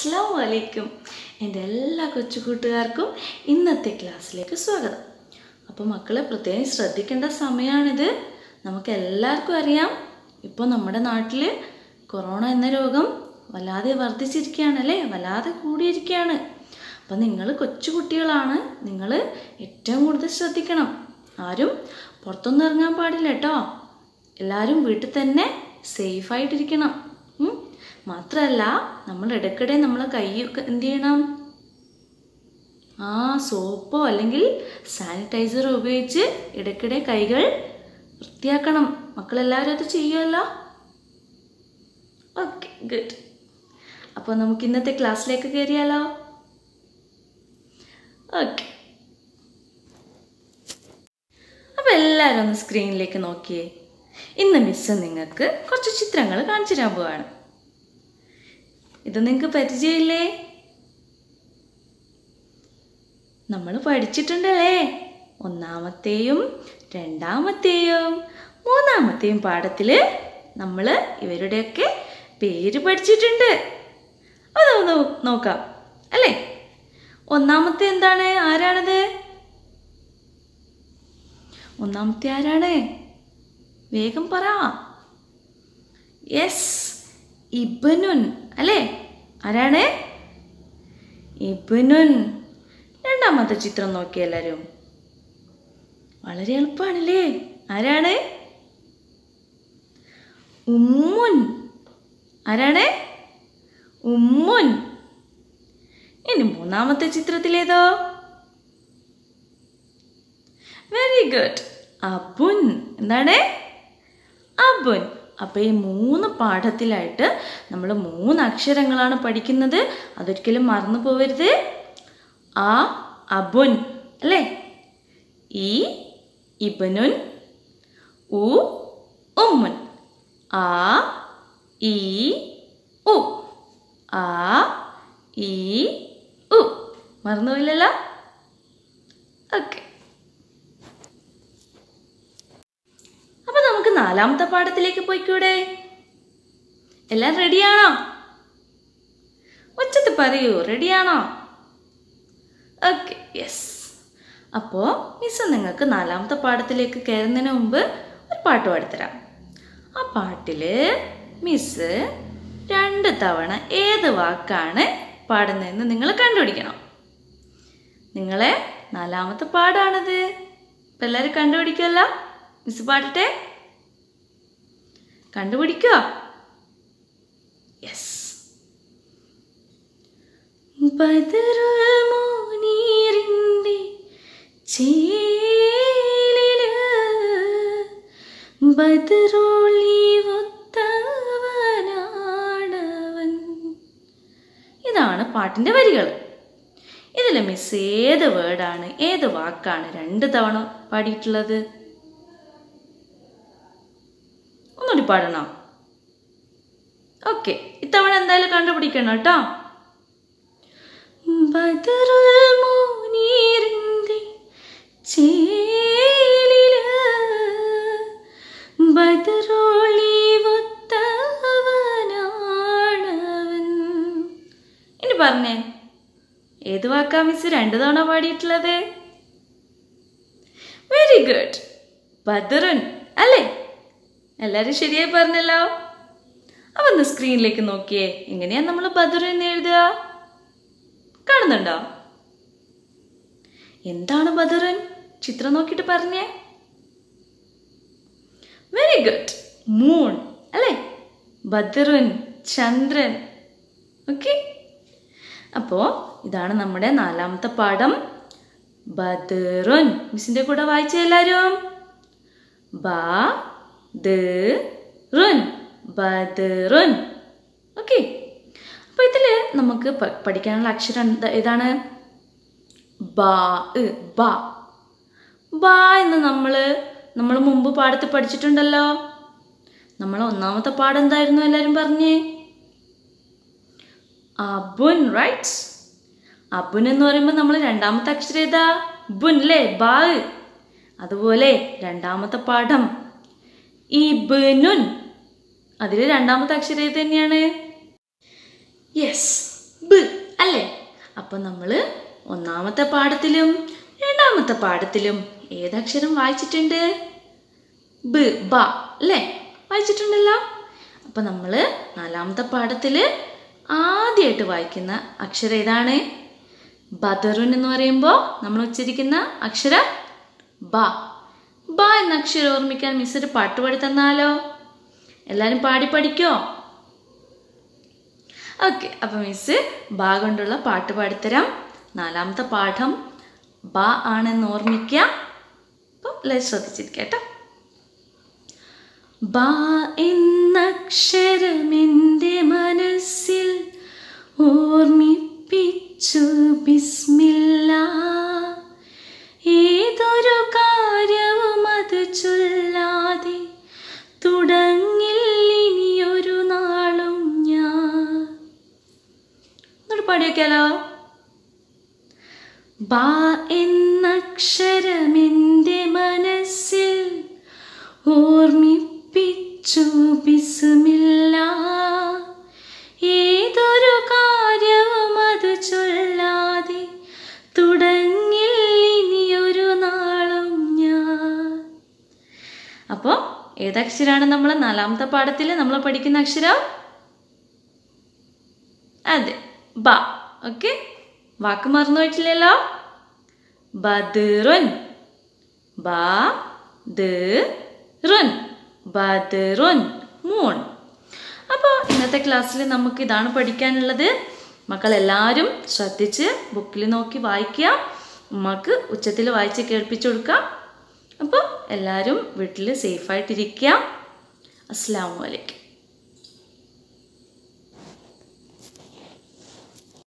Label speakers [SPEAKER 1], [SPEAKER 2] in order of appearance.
[SPEAKER 1] അസ്സാം വലൈക്കും എൻ്റെ എല്ലാ കൊച്ചു കൂട്ടുകാർക്കും ഇന്നത്തെ ക്ലാസ്സിലേക്ക് സ്വാഗതം അപ്പോൾ മക്കളെ പ്രത്യേകം ശ്രദ്ധിക്കേണ്ട സമയമാണിത് നമുക്ക് എല്ലാവർക്കും അറിയാം ഇപ്പോൾ നമ്മുടെ നാട്ടിൽ കൊറോണ എന്ന രോഗം വല്ലാതെ വർദ്ധിച്ചിരിക്കുകയാണല്ലേ വല്ലാതെ കൂടിയിരിക്കുകയാണ് അപ്പം നിങ്ങൾ കൊച്ചു കുട്ടികളാണ് നിങ്ങൾ ഏറ്റവും കൂടുതൽ ശ്രദ്ധിക്കണം ആരും പുറത്തൊന്നും ഇറങ്ങാൻ പാടില്ല കേട്ടോ എല്ലാവരും വീട്ടിൽ തന്നെ സേഫായിട്ടിരിക്കണം ഉം. മാത്രമല്ല നമ്മൾ ഇടയ്ക്കിടെ നമ്മളെ കൈയൊക്കെ എന്ത് ചെയ്യണം ആ സോപ്പോ അല്ലെങ്കിൽ സാനിറ്റൈസറോ ഉപയോഗിച്ച് ഇടയ്ക്കിടെ കൈകൾ വൃത്തിയാക്കണം മക്കളെല്ലാവരും അത് ചെയ്യുമല്ലോ ഓക്കെ ഗുഡ് അപ്പോൾ നമുക്ക് ഇന്നത്തെ ക്ലാസ്സിലേക്ക് കയറിയാലോ ഓക്കെ അപ്പോൾ എല്ലാവരും ഒന്ന് സ്ക്രീനിലേക്ക് നോക്കിയേ ഇന്ന് മിസ്സ് നിങ്ങൾക്ക് കുറച്ച് ചിത്രങ്ങൾ കാണിച്ചു തരാൻ പോവാണ് ഇത് നിങ്ങൾക്ക് പരിചയമില്ലേ നമ്മൾ പഠിച്ചിട്ടുണ്ടല്ലേ ഒന്നാമത്തെയും രണ്ടാമത്തെയും മൂന്നാമത്തെയും പാഠത്തിൽ നമ്മൾ ഇവരുടെയൊക്കെ പേര് പഠിച്ചിട്ടുണ്ട് അത് ഒന്ന് നോക്കാം അല്ലേ ഒന്നാമത്തെ എന്താണ് ആരാണത് ഒന്നാമത്തെ ആരാണ് വേഗം പറ യെസ് ഇബനുൻ അല്ലേ ആരാണ് ഇബനുൻ രണ്ടാമത്തെ ചിത്രം നോക്കി എല്ലാവരും വളരെ എളുപ്പമാണല്ലേ ആരാണ് ഉമ്മുൻ ആരാണ് ഉമ്മുൻ ഇനി മൂന്നാമത്തെ ചിത്രത്തിലേതോ വെരി ഗുഡ് അബുൻ എന്താണ് അബുൻ അപ്പോൾ ഈ മൂന്ന് പാഠത്തിലായിട്ട് നമ്മൾ മൂന്ന് അക്ഷരങ്ങളാണ് പഠിക്കുന്നത് അതൊരിക്കലും മറന്നു പോവരുത് ആ അബുൻ അല്ലേ ഈ ഇബനുൻ ഉ ഉമ്മുൻ ആ ഈ ഉ ആ ഈ ഉ മറന്നുപോയില്ലല്ലോ ഓക്കെ അപ്പൊ നമുക്ക് നാലാമത്തെ പാഠത്തിലേക്ക് പോയിക്കൂടെ എല്ലാം റെഡിയാണോ ഉച്ചത്ത് പറയൂ റെഡിയാണോ ഓക്കെ യെസ് അപ്പോൾ മിസ് നിങ്ങൾക്ക് നാലാമത്തെ പാഠത്തിലേക്ക് കയറുന്നതിന് മുമ്പ് ഒരു പാട്ട് പാടിത്തരാം ആ പാട്ടിൽ മിസ് രണ്ട് തവണ ഏത് വാക്കാണ് പാടുന്നതെന്ന് നിങ്ങൾ കണ്ടുപിടിക്കണം നിങ്ങളെ നാലാമത്തെ പാടാണത് ഇപ്പം എല്ലാവരും കണ്ടുപിടിക്കുമല്ലോ മിസ് പാടട്ടെ കണ്ടുപിടിക്കുക യെസ് ബദറുമോനീറിൻ്റെ ചേലില് ബദറോളി ഒത്തവനാണവൻ ഇതാണ് പാട്ടിൻ്റെ വരികൾ ഇതിൽ മിസ് ഏത് വേർഡാണ് ഏത് വാക്കാണ് രണ്ട് തവണ പാടിയിട്ടുള്ളത് ഒന്നുകൂടി പാടണോ ഓക്കെ ഇത്തവണ എന്തായാലും കണ്ടുപിടിക്കണം കേട്ടോ ബദറുൽ മുനീറിന്റെ ചേലില് ബദറോളി ഒത്തവനാണവൻ ഇനി പറഞ്ഞേ ഏത് വാക്കാ മിസ് രണ്ടു തവണ പാടിയിട്ടുള്ളത് വെരി ഗുഡ് ബദറുൻ അല്ലേ എല്ലാവരും ശരിയായി പറഞ്ഞല്ലോ അപ്പൊ ഒന്ന് സ്ക്രീനിലേക്ക് നോക്കിയേ എങ്ങനെയാ നമ്മൾ ബദർ എന്ന് എഴുതുക കാണുന്നുണ്ടോ എന്താണ് ബദറുൻ ചിത്രം നോക്കിയിട്ട് പറഞ്ഞേ വെരി ഗുഡ് മൂൺ അല്ലേ ബദറുൻ ചന്ദ്രൻ ഓക്കെ അപ്പോൾ ഇതാണ് നമ്മുടെ നാലാമത്തെ പാഠം ബദറുൻ മിസ്സിന്റെ കൂടെ വായിച്ച എല്ലാവരും ബ റുൻ ബദറുൻ ഓക്കെ അപ്പോൾ ഇതിൽ നമുക്ക് പ- പഠിക്കാനുള്ള അക്ഷരം എന്താ ഏതാണ് ബാ ഇ, ബ ബ എന്ന് നമ്മൾ നമ്മൾ മുമ്പ് പാടത്ത് പഠിച്ചിട്ടുണ്ടല്ലോ നമ്മൾ ഒന്നാമത്തെ പാഠം എന്തായിരുന്നു എല്ലാവരും പറഞ്ഞേ അബുൻ റൈറ്റ് അബുൻ എന്ന് പറയുമ്പോൾ നമ്മൾ രണ്ടാമത്തെ അക്ഷരം ഏതാ ബുൻ അല്ലേ ബാ അതുപോലെ രണ്ടാമത്തെ പാഠം ഇബ്നുൻ അതിൽ രണ്ടാമത്തെ അക്ഷരം ഏത് തന്നെയാണ് യെസ് ബ് അപ്പം നമ്മൾ ഒന്നാമത്തെ പാഠത്തിലും രണ്ടാമത്തെ പാഠത്തിലും ഏതക്ഷരം വായിച്ചിട്ടുണ്ട് ബ് ബ അല്ലേ വായിച്ചിട്ടുണ്ടല്ലോ അപ്പം നമ്മൾ നാലാമത്തെ പാഠത്തിൽ ആദ്യമായിട്ട് വായിക്കുന്ന അക്ഷരം ഏതാണ് ബദറുൻ എന്ന് പറയുമ്പോൾ നമ്മൾ ഉച്ചരിക്കുന്ന അക്ഷരം ബ ബ എന്ന അക്ഷരം ഓർമ്മിക്കാൻ മിസ് ഒരു പാട്ട് പാടി തന്നാലോ എല്ലാവരും പാടി പഠിക്കോ ഓക്കെ അപ്പം മിസ് ബ കൊണ്ടുള്ള പാട്ട് പാടിത്തരാം നാലാമത്തെ പാഠം ബ ആണെന്ന് ഓർമ്മിക്കുക അപ്പം എല്ലാവരും ശ്രദ്ധിച്ചിരിക്കുക കേട്ടോ ബ എന്നക്ഷരമെൻ്റെ മനസ്സിൽ ഓർമ്മിപ്പിച്ചു ബിസ്മില്ല ഏതൊരു കാര്യവും അത് ചൊല്ലാതെ തുടങ്ങില്ലിനിയൊരു നാളും ഞാൻ എന്നോട് പാടിയൊക്കെയാലോ ബ എന്നക്ഷരമെൻ്റെ മനസ്സിൽ ഓർമ്മിപ്പിച്ചു ബിസ്മില്ല ഏതൊരു കാര്യവും അത് ചൊല്ലാതെ തുടങ്ങില്ലിനിയൊരു നാളും ഞാൻ അപ്പോൾ ഏതക്ഷരാണ് നമ്മൾ നാലാമത്തെ പാഠത്തിൽ നമ്മൾ പഠിക്കുന്ന അക്ഷരം അതെ ബ ഓക്കെ വാക്ക് മറന്നു പോയിട്ടില്ലല്ലോ ബദറുൻ ബ റുൻ ബദറുൻ മൂൺ അപ്പോൾ ഇന്നത്തെ ക്ലാസ്സിൽ നമുക്ക് ഇതാണ് പഠിക്കാനുള്ളത് മക്കളെല്ലാവരും ശ്രദ്ധിച്ച് ബുക്കിൽ നോക്കി വായിക്കുക ഉമ്മക്ക് ഉച്ചത്തിൽ വായിച്ച് കേൾപ്പിച്ചു കൊടുക്കുക അപ്പോൾ എല്ലാവരും വീട്ടിൽ സേഫായിട്ടിരിക്കുക അസ്സാം വലൈക്കും